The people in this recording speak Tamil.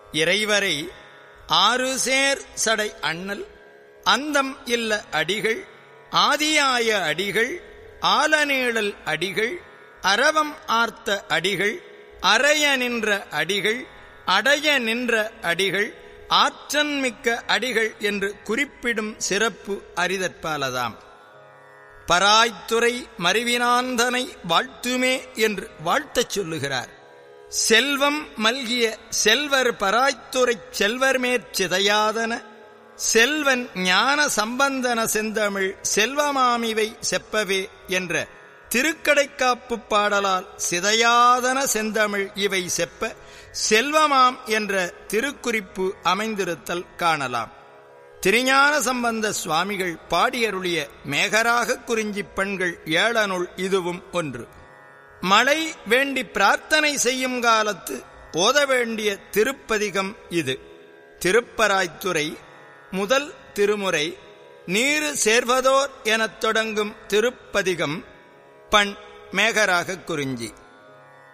இறைவரை ஆறு சேர் சடை அண்ணல் அந்தம் இல்ல அடிகள் ஆதியாய அடிகள் ஆலநீழல் அடிகள் அரவம் ஆர்த்த அடிகள் அறைய நின்ற அடிகள் அடைய நின்ற அடிகள் ஆற்றன்மிக்க அடிகள் என்று குறிப்பிடும் சிறப்பு அரிதற்பாலதாம் பராய்த்துறை மறிவினாந்தனை வாழ்த்துமே என்று வாழ்த்தச் சொல்லுகிறார் செல்வம் மல்கிய செல்வர் பராய்த்துறைச் செல்வர் மேற்சிதையாதன செல்வன் ஞான சம்பந்தன செந்தமிழ் செல்வமாமிவை செப்பவே என்ற திருக்கடைக்காப்பு பாடலால் சிதையாதன செந்தமிழ் இவை செப்ப செல்வமாம் என்ற திருக்குறிப்பு அமைந்திருத்தல் காணலாம் திருஞான சம்பந்த சுவாமிகள் பாடியருளிய மேகராக குறிஞ்சி பெண்கள் ஏழனுள் இதுவும் ஒன்று மழை வேண்டி பிரார்த்தனை செய்யும் காலத்து ஓத வேண்டிய திருப்பதிகம் இது திருப்பராய்த்துறை முதல் திருமுறை நீரு சேர்வதோர் எனத் தொடங்கும் திருப்பதிகம் பண் மேகராக குறிஞ்சி